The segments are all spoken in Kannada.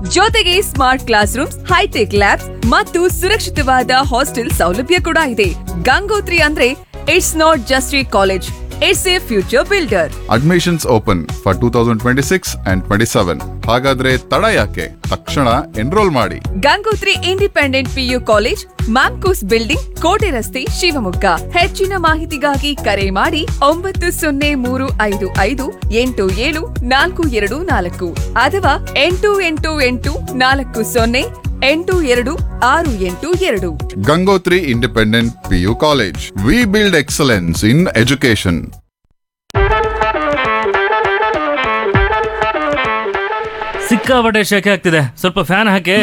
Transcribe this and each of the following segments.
ಜೊತೆಗೆ smart classrooms hi tech labs ಮತ್ತು ಸುರಕ್ಷಿತವಾದ ಹಾಸ್ಟೆಲ್ ಸೌಲಭ್ಯ ಕೂಡ ಇದೆ ಗಂಗೋತ್ರಿ ಅಂದ್ರೆ it's not just a college it's a future builder admissions open for two thousand twenty six and twenty seven ಹಾಗಾದ್ರೆ ತಡ ಯಾಕೆ ತಕ್ಷಣ ಎನ್ರೋಲ್ ಮಾಡಿ Gangotri independent PU college Mamcos building ಕೋಟೆ ರಸ್ತೆ ಶಿವಮೊಗ್ಗ ಹೆಚ್ಚಿನ ಮಾಹಿತಿಗಾಗಿ ಕರೆ ಮಾಡಿ ಒಂಬತ್ತು ಸೊನ್ನೆ ಮೂರು ಐದು ಐದು ಎಂಟು ಏಳು ನಾಲ್ಕು ಎರಡು ನಾಲ್ಕು ಅಥವಾ ಎಂಟು ಎಂಟು ಎಂಟು ನಾಲ್ಕು ಸೊನ್ನೆ ಎಂಟು ಎರಡು ಆರು ಎಂಟು ಎರಡು Gangotri independent PU college we build excellence in education ಸಿಕ್ಕಾಪಟ್ಟೆ ಶೆಕೆ ಆಗ್ತಿದೆ ಸ್ವಲ್ಪ ಫ್ಯಾನ್ ಹಾಕಿ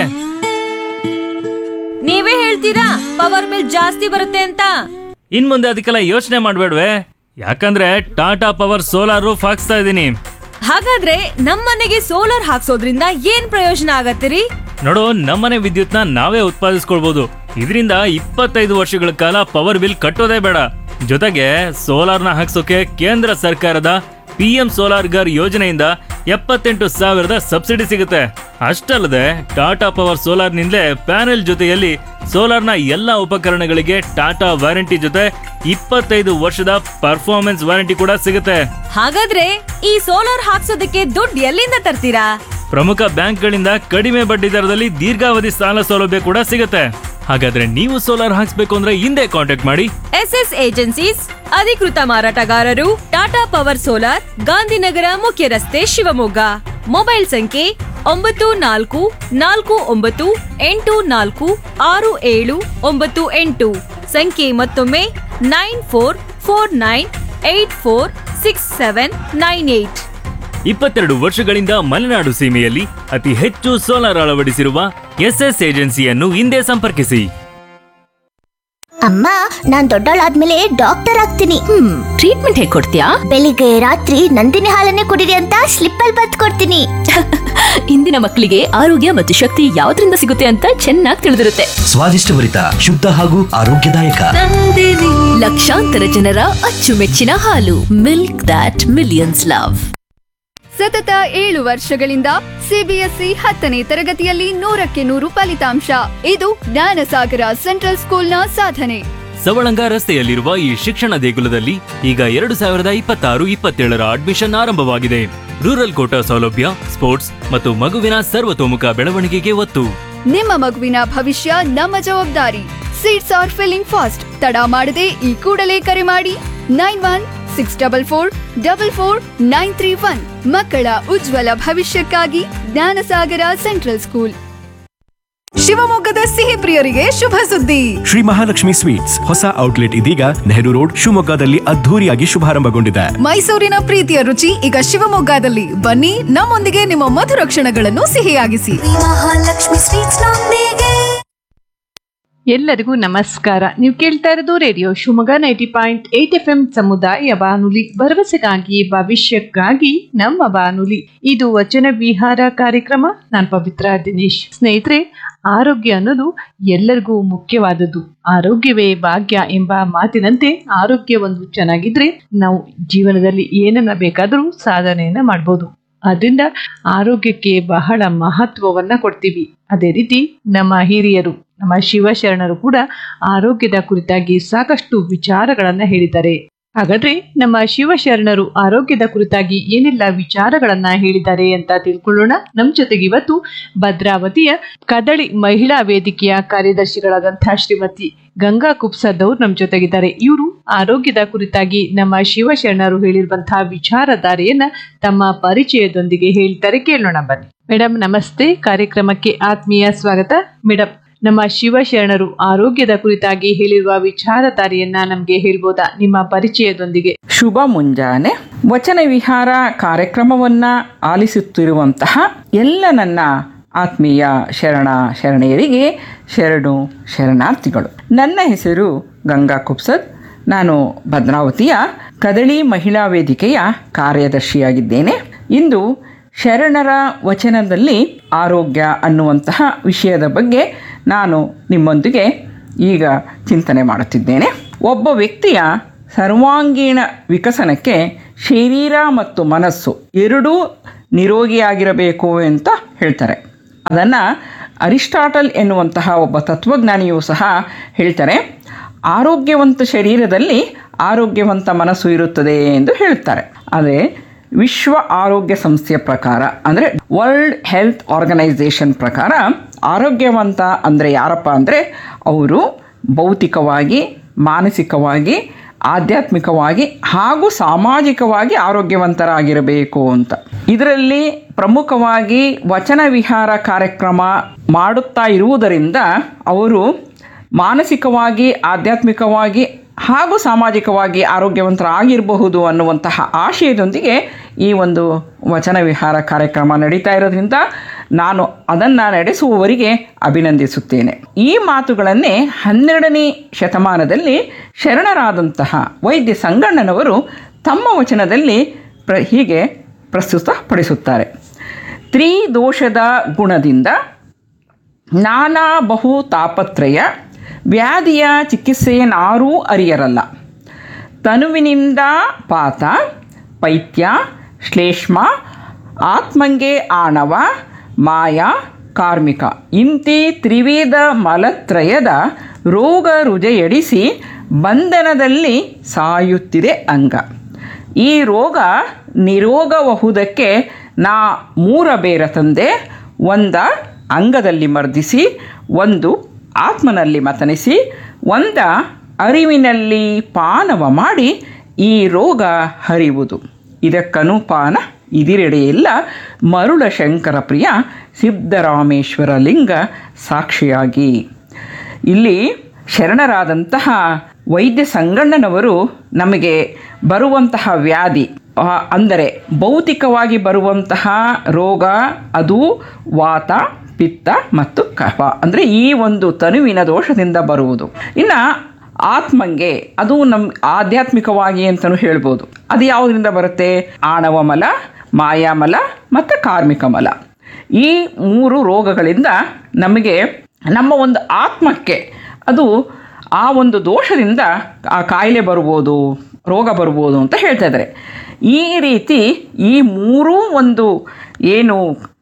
ನೀವೇ ಹೇಳ್ತೀರಾ ಪವರ್ ಬಿಲ್ ಜಾಸ್ತಿ ಬರುತ್ತೆ ಅಂತ ಇನ್ ಮುಂದೆ ಅದಕ್ಕೆಲ್ಲ ಯೋಚನೆ ಮಾಡ್ಬೇಡ್ವೆ ಯಾಕಂದ್ರೆ ಟಾಟಾ ಪವರ್ ಸೋಲಾರ್ ರೂಫ್ ಹಾಕ್ಸ್ತಾ ಇದ್ದೀನಿ ಹಾಗಾದ್ರೆ ನಮ್ಮನೆಗೆ ಸೋಲಾರ್ ಹಾಕ್ಸೋದ್ರಿಂದ ಏನ್ ಪ್ರಯೋಜನ ಆಗತ್ತಿರಿ ನೋಡು ನಮ್ಮನೆ ವಿದ್ಯುತ್ನ ನಾವೇ ಉತ್ಪಾದಿಸ್ಕೊಳ್ಬಹುದು ಇದರಿಂದ ಇಪ್ಪತ್ತೈದು ವರ್ಷಗಳ ಕಾಲ ಪವರ್ ಬಿಲ್ ಕಟ್ಟೋದೇ ಬೇಡ ಜೊತೆಗೆ ಸೋಲಾರ್ನ ಹಾಕ್ಸೋಕೆ ಕೇಂದ್ರ ಸರ್ಕಾರದ ಪಿ ಎಂ ಸೋಲಾರ್ ಗರ್ ಯೋಜನೆಯಿಂದ ಎಪ್ಪತ್ತೆಂಟು ಸಾವಿರದ ಸಬ್ಸಿಡಿ ಸಿಗುತ್ತೆ ಅಷ್ಟಲ್ಲದೆ ಟಾಟಾ ಪವರ್ ಸೋಲಾರ್ನಿಂದಲೇ ಪ್ಯಾನೆಲ್ ಜೊತೆಯಲ್ಲಿ ಸೋಲಾರ್ನ ಎಲ್ಲಾ ಉಪಕರಣಗಳಿಗೆ ಟಾಟಾ ವಾರಂಟಿ ಜೊತೆ ಇಪ್ಪತ್ತೈದು ವರ್ಷದ ಪರ್ಫಾರ್ಮೆನ್ಸ್ ವಾರಂಟಿ ಕೂಡ ಸಿಗುತ್ತೆ ಹಾಗಾದ್ರೆ ಈ ಸೋಲಾರ್ ಹಾಕ್ಸೋದಕ್ಕೆ ದುಡ್ಡು ಎಲ್ಲಿಂದ ತರ್ತೀರಾ ಪ್ರಮುಖ ಬ್ಯಾಂಕ್ಗಳಿಂದ ಕಡಿಮೆ ಬಡ್ಡಿ ದರದಲ್ಲಿ ದೀರ್ಘಾವಧಿ ಸಾಲ ಸೌಲಭ್ಯ ಕೂಡ ಸಿಗುತ್ತೆ ಹಾಗಾದ್ರೆ ನೀವು ಸೋಲಾರ್ ಹಾಕ್ಸ್ಬೇಕು ಅಂದ್ರೆ ಹಿಂದೆ ಕಾಂಟ್ಯಾಕ್ಟ್ ಮಾಡಿ ಎಸ್ ಎಸ್ ಏಜೆನ್ಸೀಸ್ ಅಧಿಕೃತ ಮಾರಾಟಗಾರರು ಟಾಟಾ ಪವರ್ ಸೋಲಾರ್ ಗಾಂಧಿನಗರ ಮುಖ್ಯ ರಸ್ತೆ ಶಿವಮೊಗ್ಗ ಮೊಬೈಲ್ ಸಂಖ್ಯೆ ಒಂಬತ್ತು ನಾಲ್ಕು ನಾಲ್ಕು ಒಂಬತ್ತು ಎಂಟು ನಾಲ್ಕು ಆರು ಏಳು ಒಂಬತ್ತು ಎಂಟು ಸಂಖ್ಯೆ ಮತ್ತೊಮ್ಮೆ nine four four nine eight four six seven nine eight ಇಪ್ಪತ್ತೆರಡು ವರ್ಷಗಳಿಂದ ಮಲೆನಾಡು ಸೀಮೆಯಲ್ಲಿ ಅತಿ ಹೆಚ್ಚು ಸೋಲಾರ್ ಅಳವಡಿಸಿರುವ ಎಸ್ಎಸ್ ಏಜೆನ್ಸಿಯನ್ನು ಹಿಂದೆ ಸಂಪರ್ಕಿಸಿ ಅಮ್ಮ ನಾನ್ ದೊಡ್ಡವಳಾದ್ಮೇಲೆ ಡಾಕ್ಟರ್ ಆಗ್ತೀನಿ ಹ್ಮ್ ಟ್ರೀಟ್ಮೆಂಟ್ ಹೇಗ್ ಕೊಡ್ತೀಯಾ ಬೆಳಿಗ್ಗೆ ರಾತ್ರಿ ನಂದಿನಿ ಹಾಲನ್ನೇ ಕುಡಿರಿ ಅಂತ ಸ್ಲಿಪ್ ಅಲ್ಲಿ ಬತ್ ಕೊಡ್ತೀನಿ ಇಂದಿನ ಮಕ್ಕಳಿಗೆ ಆರೋಗ್ಯ ಮತ್ತು ಶಕ್ತಿ ಯಾವ್ದ್ರಿಂದ ಸಿಗುತ್ತೆ ಅಂತ ಚೆನ್ನಾಗಿ ತಿಳಿದಿರುತ್ತೆ ಸ್ವಾದಿಷ್ಟಭರಿತ ಶುದ್ಧ ಹಾಗೂ ಆರೋಗ್ಯದಾಯಕ ಲಕ್ಷಾಂತರ ಜನರ ಅಚ್ಚುಮೆಚ್ಚಿನ ಹಾಲು ಮಿಲ್ಕ್ ದಾಟ್ ಮಿಲಿಯನ್ಸ್ ಲವ್ ಸತತ ಏಳು ವರ್ಷಗಳಿಂದ ಸಿಬಿಎಸ್ಇ ಹತ್ತನೇ ತರಗತಿಯಲ್ಲಿ ನೂರಕ್ಕೆ ನೂರು ಫಲಿತಾಂಶ ಇದು ಜ್ಞಾನಸಾಗರ ಸೆಂಟ್ರಲ್ ಸ್ಕೂಲ್ನ ಸಾಧನೆ ಸವಳಂಗ ರಸ್ತೆಯಲ್ಲಿರುವ ಈ ಶಿಕ್ಷಣ ದೇಗುಲದಲ್ಲಿ ಈಗ ಎರಡು ಸಾವಿರದ ಇಪ್ಪತ್ತಾರು ಇಪ್ಪತ್ತೇಳರ ಅಡ್ಮಿಷನ್ ಆರಂಭವಾಗಿದೆ ರೂರಲ್ ಕೋಟಾ ಸೌಲಭ್ಯ ಸ್ಪೋರ್ಟ್ಸ್ ಮತ್ತು ಮಗುವಿನ ಸರ್ವತೋಮುಖ ಬೆಳವಣಿಗೆಗೆ ಒತ್ತು ನಿಮ್ಮ ಮಗುವಿನ ಭವಿಷ್ಯ ನಮ್ಮ ಜವಾಬ್ದಾರಿ ಸೀಟ್ಸ್ ಆರ್ ಫಿಲ್ಲಿಂಗ್ ಫಾಸ್ಟ್ ತಡ ಮಾಡದೆ ಈ ಕೂಡಲೇ ಕರೆ ಮಾಡಿ nine one six double four double four nine three one ಮಕ್ಕಳ ಉಜ್ವಲ ಭವಿಷ್ಯಕ್ಕಾಗಿ ಜ್ಞಾನಸಾಗರ ಸೆಂಟ್ರಲ್ ಸ್ಕೂಲ್ ಶಿವಮೊಗ್ಗದ ಸಿಹಿ ಪ್ರಿಯರಿಗೆ ಶುಭ ಸುದ್ದಿ ಶ್ರೀ ಮಹಾಲಕ್ಷ್ಮಿ ಸ್ವೀಟ್ಸ್ ಹೊಸ ಔಟ್ಲೆಟ್ ಇದೀಗ ನೆಹರು ರೋಡ್ ಶಿವಮೊಗ್ಗದಲ್ಲಿ ಅದ್ಧೂರಿಯಾಗಿ ಶುಭಾರಂಭಗೊಂಡಿದೆ ಮೈಸೂರಿನ ಪ್ರೀತಿಯ ರುಚಿ ಈಗ ಶಿವಮೊಗ್ಗದಲ್ಲಿ ಬನ್ನಿ ನಮ್ಮೊಂದಿಗೆ ನಿಮ್ಮ ಮಧುರ ಕ್ಷಣಗಳನ್ನು ಸಿಹಿಯಾಗಿಸಿ ಎಲ್ಲರಿಗೂ ನಮಸ್ಕಾರ ನೀವು ಕೇಳ್ತಾ ಇರೋದು radio Shivamogga ninety point eight F M ಸಮುದಾಯ ಬಾನುಲಿ ಭರವಸೆಗಾಗಿ ಭವಿಷ್ಯಕ್ಕಾಗಿ ನಮ್ಮ ಬಾನುಲಿ ಇದು ವಚನ ವಿಹಾರ ಕಾರ್ಯಕ್ರಮ ನಾನು ಪವಿತ್ರ ದಿನೇಶ್ ಸ್ನೇಹಿತರೆ ಆರೋಗ್ಯ ಅನ್ನೋದು ಎಲ್ಲರಿಗೂ ಮುಖ್ಯವಾದದ್ದು ಆರೋಗ್ಯವೇ ಭಾಗ್ಯ ಎಂಬ ಮಾತಿನಂತೆ ಆರೋಗ್ಯ ಒಂದು ಚೆನ್ನಾಗಿದ್ರೆ ನಾವು ಜೀವನದಲ್ಲಿ ಏನನ್ನ ಬೇಕಾದರೂ ಸಾಧನೆಯನ್ನ ಮಾಡ್ಬೋದು ಅದರಿಂದ ಆರೋಗ್ಯಕ್ಕೆ ಬಹಳ ಮಹತ್ವವನ್ನ ಕೊಡ್ತೀವಿ ಅದೇ ರೀತಿ ನಮ್ಮ ಹಿರಿಯರು ನಮ್ಮ ಶಿವಶರಣರು ಕೂಡ ಆರೋಗ್ಯದ ಕುರಿತಾಗಿ ಸಾಕಷ್ಟು ವಿಚಾರಗಳನ್ನ ಹೇಳಿದ್ದಾರೆ ಹಾಗಾದ್ರೆ ನಮ್ಮ ಶಿವಶರಣರು ಆರೋಗ್ಯದ ಕುರಿತಾಗಿ ಏನೆಲ್ಲ ವಿಚಾರಗಳನ್ನ ಹೇಳಿದ್ದಾರೆ ಅಂತ ತಿಳ್ಕೊಳ್ಳೋಣ ನಮ್ ಜೊತೆಗೆ ಇವತ್ತು ಭದ್ರಾವತಿಯ ಕದಳಿ ಮಹಿಳಾ ವೇದಿಕೆಯ ಕಾರ್ಯದರ್ಶಿಗಳಾದಂತಹ ಶ್ರೀಮತಿ ಗಂಗಾ ಕುಪ್ಸದವ್ರು ನಮ್ ಜೊತೆಗಿದ್ದಾರೆ ಇವರು ಆರೋಗ್ಯದ ಕುರಿತಾಗಿ ನಮ್ಮ ಶಿವಶರಣರು ಹೇಳಿರುವಂತಹ ವಿಚಾರಧಾರೆಯನ್ನ ತಮ್ಮ ಪರಿಚಯದೊಂದಿಗೆ ಹೇಳ್ತಾರೆ ಕೇಳೋಣ ಬನ್ನಿ ಮೇಡಮ್ ನಮಸ್ತೆ ಕಾರ್ಯಕ್ರಮಕ್ಕೆ ಆತ್ಮೀಯ ಸ್ವಾಗತ ಮೇಡಮ್ ನಮ್ಮ ಶಿವಶರಣರು ಆರೋಗ್ಯದ ಕುರಿತಾಗಿ ಹೇಳಿರುವ ವಿಚಾರಧಾರೆಯನ್ನ ನಮ್ಗೆ ಹೇಳ್ಬೋದಾ ನಿಮ್ಮ ಪರಿಚಯದೊಂದಿಗೆ ಶುಭ ಮುಂಜಾನೆ ವಚನ ವಿಹಾರ ಕಾರ್ಯಕ್ರಮವನ್ನ ಆಲಿಸುತ್ತಿರುವಂತಹ ಎಲ್ಲ ನನ್ನ ಆತ್ಮೀಯ ಶರಣ ಶರಣೆಯರಿಗೆ ಶರಣು ಶರಣಾರ್ಥಿಗಳು ನನ್ನ ಹೆಸರು ಗಂಗಾ ಕುಪ್ಸದ್ ನಾನು ಭದ್ರಾವತಿಯ ಕದಳಿ ಮಹಿಳಾ ವೇದಿಕೆಯ ಕಾರ್ಯದರ್ಶಿಯಾಗಿದ್ದೇನೆ ಇಂದು ಶರಣರ ವಚನದಲ್ಲಿ ಆರೋಗ್ಯ ಅನ್ನುವಂತಹ ವಿಷಯದ ಬಗ್ಗೆ ನಾನು ನಿಮ್ಮೊಂದಿಗೆ ಈಗ ಚಿಂತನೆ ಮಾಡುತ್ತಿದ್ದೇನೆ ಒಬ್ಬ ವ್ಯಕ್ತಿಯ ಸರ್ವಾಂಗೀಣ ವಿಕಸನಕ್ಕೆ ಶರೀರ ಮತ್ತು ಮನಸ್ಸು ಎರಡೂ ನಿರೋಗಿಯಾಗಿರಬೇಕು ಅಂತ ಹೇಳ್ತಾರೆ ಅದನ್ನು ಅರಿಸ್ಟಾಟಲ್ ಎನ್ನುವಂತಹ ಒಬ್ಬ ತತ್ವಜ್ಞಾನಿಯೂ ಸಹ ಹೇಳ್ತಾರೆ ಆರೋಗ್ಯವಂತ ಶರೀರದಲ್ಲಿ ಆರೋಗ್ಯವಂತ ಮನಸ್ಸು ಇರುತ್ತದೆ ಎಂದು ಹೇಳುತ್ತಾರೆ ಆದರೆ ವಿಶ್ವ ಆರೋಗ್ಯ ಸಂಸ್ಥೆಯ ಪ್ರಕಾರ ಅಂದರೆ ವರ್ಲ್ಡ್ ಹೆಲ್ತ್ ಆರ್ಗನೈಸೇಷನ್ ಪ್ರಕಾರ ಆರೋಗ್ಯವಂತ ಅಂದರೆ ಯಾರಪ್ಪ ಅಂದರೆ ಅವರು ಭೌತಿಕವಾಗಿ ಮಾನಸಿಕವಾಗಿ ಆಧ್ಯಾತ್ಮಿಕವಾಗಿ ಹಾಗೂ ಸಾಮಾಜಿಕವಾಗಿ ಆರೋಗ್ಯವಂತರಾಗಿರಬೇಕು ಅಂತ ಇದರಲ್ಲಿ ಪ್ರಮುಖವಾಗಿ ವಚನ ವಿಹಾರ ಕಾರ್ಯಕ್ರಮ ಮಾಡುತ್ತಾ ಇರುವುದರಿಂದ ಅವರು ಮಾನಸಿಕವಾಗಿ ಆಧ್ಯಾತ್ಮಿಕವಾಗಿ ಹಾಗೂ ಸಾಮಾಜಿಕವಾಗಿ ಆರೋಗ್ಯವಂತರಾಗಿರಬಹುದು ಅನ್ನುವಂತಹ ಆಶಯದೊಂದಿಗೆ ಈ ಒಂದು ವಚನ ವಿಹಾರ ಕಾರ್ಯಕ್ರಮ ನಡೀತಾ ಇರೋದ್ರಿಂದ ನಾನು ಅದನ್ನು ನಡೆಸುವವರಿಗೆ ಅಭಿನಂದಿಸುತ್ತೇನೆ ಈ ಮಾತುಗಳನ್ನೇ ಹನ್ನೆರಡನೇ ಶತಮಾನದಲ್ಲಿ ಶರಣರಾದಂತಹ ವೈದ್ಯ ಸಂಗಣ್ಣನವರು ತಮ್ಮ ವಚನದಲ್ಲಿ ಪ್ರ ಹೀಗೆ ಪ್ರಸ್ತುತಪಡಿಸುತ್ತಾರೆ ತ್ರಿದೋಷದ ಗುಣದಿಂದ ನಾನಾ ಬಹು ತಾಪತ್ರಯ ವ್ಯಾಧಿಯ ಚಿಕಿತ್ಸೆಯನ್ನಾರೂ ಅರಿಯರಲ್ಲ ತನುವಿನಿಂದ ಪಾತ ಪೈತ್ಯ ಶ್ಲೇಷ್ಮ ಆತ್ಮಂಗೆ ಆಣವ ಮಾಯ ಕಾರ್ಮಿಕ ಇಂತಿ ತ್ರಿವೇದ ಮಲತ್ರಯದ ರೋಗ ರುಜೆಯಡಿಸಿ ಬಂಧನದಲ್ಲಿ ಸಾಯುತ್ತಿದೆ ಅಂಗ ಈ ರೋಗ ನಿರೋಗಬಹುದಕ್ಕೆ ನಾ ಮೂರ ಬೇರ ತಂದೆ ಒಂದ ಅಂಗದಲ್ಲಿ ಮರ್ದಿಸಿ ಒಂದು ಆತ್ಮನಲ್ಲಿ ಮತನಿಸಿ ಒಂದ ಅರಿವಿನಲ್ಲಿ ಪಾನವ ಮಾಡಿ ಈ ರೋಗ ಹರಿವುದು ಇದಕ್ಕನುಪಾನ ಇದಿರೆಡೆಯಿಲ್ಲ ಮರುಳ ಶಂಕರ ಪ್ರಿಯ ಸಿದ್ಧರಾಮೇಶ್ವರ ಲಿಂಗ ಸಾಕ್ಷಿಯಾಗಿ ಇಲ್ಲಿ ಶರಣರಾದಂತಹ ವೈದ್ಯ ಸಂಗಣ್ಣನವರು ನಮಗೆ ಬರುವಂತಹ ವ್ಯಾಧಿ ಆ, ಅಂದರೆ ಭೌತಿಕವಾಗಿ ಬರುವಂತಹ ರೋಗ ಅದು ವಾತ ಪಿತ್ತ ಮತ್ತು ಕಫ ಅಂದರೆ ಈ ಒಂದು ತನುವಿನ ದೋಷದಿಂದ ಬರುವುದು ಇನ್ನು ಆತ್ಮಂಗೆ ಅದು ನಮ್ಮ ಆಧ್ಯಾತ್ಮಿಕವಾಗಿ ಅಂತಲೂ ಹೇಳ್ಬೋದು ಅದು ಯಾವುದರಿಂದ ಬರುತ್ತೆ ಆಣವ ಮಲ ಮಾಯಾಮಲ ಮತ್ತು ಕಾರ್ಮಿಕ ಮಲ ಈ ಮೂರು ರೋಗಗಳಿಂದ ನಮಗೆ ನಮ್ಮ ಒಂದು ಆತ್ಮಕ್ಕೆ ಅದು ಆ ಒಂದು ದೋಷದಿಂದ ಆ ಕಾಯಿಲೆ ಬರ್ಬೋದು ರೋಗ ಬರ್ಬೋದು ಅಂತ ಹೇಳ್ತಾ ಇದ್ದಾರೆ ಈ ರೀತಿ ಈ ಮೂರೂ ಒಂದು ಏನು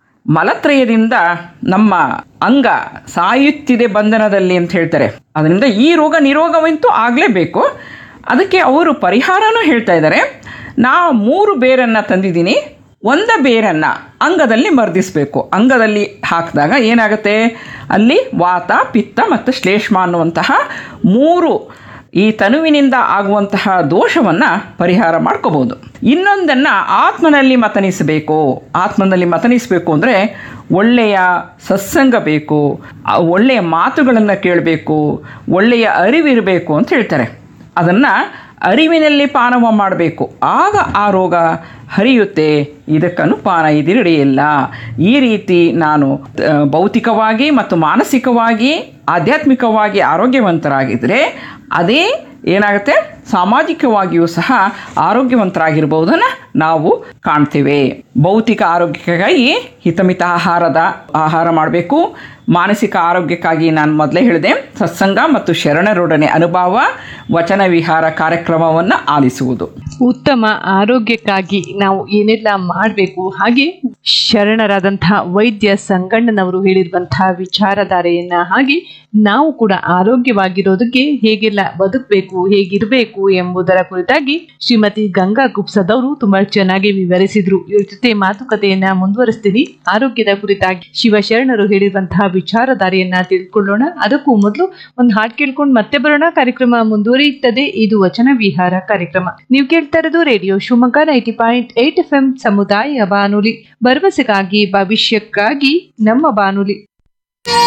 ಮಲತ್ರಯದಿಂದ ನಮ್ಮ ಅಂಗ ಸಾಯುತ್ತಿದೆ ಬಂಧನದಲ್ಲಿ ಅಂತ ಹೇಳ್ತಾರೆ ಅದರಿಂದ ಈ ರೋಗ ನಿರೋಗವಂತೂ ಆಗಲೇಬೇಕು ಅದಕ್ಕೆ ಅವರು ಪರಿಹಾರನೂ ಹೇಳ್ತಾ ಇದ್ದಾರೆ ನಾ ಮೂರು ಬೇರನ್ನು ತಂದಿದ್ದೀನಿ ಒಂದ ಬೇರನ್ನು ಅಂಗದಲ್ಲಿ ಮರ್ದಿಸಬೇಕು ಅಂಗದಲ್ಲಿ ಹಾಕಿದಾಗ ಏನಾಗುತ್ತೆ ಅಲ್ಲಿ ವಾತ ಪಿತ್ತ ಮತ್ತು ಶ್ಲೇಷ್ಮ ಅನ್ನುವಂತಹ ಮೂರು ಈ ತನುವಿನಿಂದ ಆಗುವಂತಹ ದೋಷವನ್ನು ಪರಿಹಾರ ಮಾಡ್ಕೋಬಹುದು ಇನ್ನೊಂದನ್ನು ಆತ್ಮನಲ್ಲಿ ಮತನಿಸಬೇಕು ಆತ್ಮನಲ್ಲಿ ಮತನಿಸಬೇಕು ಅಂದರೆ ಒಳ್ಳೆಯ ಸತ್ಸಂಗ ಬೇಕು ಆ ಒಳ್ಳೆಯ ಮಾತುಗಳನ್ನು ಕೇಳಬೇಕು ಒಳ್ಳೆಯ ಅರಿವಿರಬೇಕು ಅಂತ ಹೇಳ್ತಾರೆ ಅದನ್ನು ಅರಿವಿನಲ್ಲಿ ಪಾನವ ಮಾಡಬೇಕು ಆಗ ಆ ರೋಗ ಹರಿಯುತ್ತೆ ಇದಕ್ಕನು ಪಾನ ಇದಿರಡೆಯಿಲ್ಲ ಈ ರೀತಿ ನಾನು ಆ, ಭೌತಿಕವಾಗಿ ಮತ್ತು ಮಾನಸಿಕವಾಗಿ ಆಧ್ಯಾತ್ಮಿಕವಾಗಿ ಆರೋಗ್ಯವಂತರಾಗಿದ್ದರೆ ಅದೇ ಏನಾಗುತ್ತೆ ಸಾಮಾಜಿಕವಾಗಿಯೂ ಸಹ ಆರೋಗ್ಯವಂತರಾಗಿರ್ಬೋದನ್ನು ನಾವು ಕಾಣ್ತೇವೆ ಭೌತಿಕ ಆರೋಗ್ಯಕ್ಕಾಗಿ ಹಿತಮಿತ ಆಹಾರದ ಆಹಾರ ಮಾಡಬೇಕು ಮಾನಸಿಕ ಆರೋಗ್ಯಕ್ಕಾಗಿ ನಾನು ಮೊದಲೇ ಹೇಳಿದೆ ಸತ್ಸಂಗ ಮತ್ತು ಶರಣರೊಡನೆ ಅನುಭವ ವಚನ ವಿಹಾರ ಕಾರ್ಯಕ್ರಮವನ್ನು ಆಲಿಸುವುದು ಉತ್ತಮ ಆರೋಗ್ಯಕ್ಕಾಗಿ ನಾವು ಏನೆಲ್ಲ ಮಾಡಬೇಕು ಹಾಗೆ ಶರಣರಾದಂತಹ ವೈದ್ಯ ಸಂಗಣ್ಣನವರು ಹೇಳಿರುವಂತಹ ವಿಚಾರಧಾರೆಯನ್ನ ಹಾಗೆ ನಾವು ಕೂಡ ಆರೋಗ್ಯವಾಗಿರೋದಕ್ಕೆ ಹೇಗೆಲ್ಲ ಬದುಕಬೇಕು ಹೇಗಿರಬೇಕು ಎಂಬುದರ ಕುರಿತಾಗಿ ಶ್ರೀಮತಿ ಗಂಗಾ ಗುಪ್ಸದವರು ತುಂಬಾ ಚೆನ್ನಾಗಿ ವಿವರಿಸಿದ್ರು ಇವ್ರ ಜೊತೆ ಮಾತುಕತೆಯನ್ನ ಮುಂದುವರಿಸ್ತೀನಿ ಆರೋಗ್ಯದ ಕುರಿತಾಗಿ ಶಿವಶರಣರು ಹೇಳಿರುವಂತಹ ವಿಚಾರಧಾರೆಯನ್ನ ತಿಳ್ಕೊಳ್ಳೋಣ ಅದಕ್ಕೂ ಮೊದಲು ಒಂದು ಹಾಡು ಕೇಳ್ಕೊಂಡು ಮತ್ತೆ ಬರೋಣ ಕಾರ್ಯಕ್ರಮ ಮುಂದುವರಿಯುತ್ತದೆ ಇದು ವಚನ ವಿಹಾರ ಕಾರ್ಯಕ್ರಮ ನೀವು ಕೇಳ್ತಾ ಇರೋದು radio Shivamogga ninety point eight F M ಸಮುದಾಯ ಬಾನುಲಿ ಭರವಸೆಗಾಗಿ ಭವಿಷ್ಯಕ್ಕಾಗಿ ನಮ್ಮ ಬಾನುಲಿ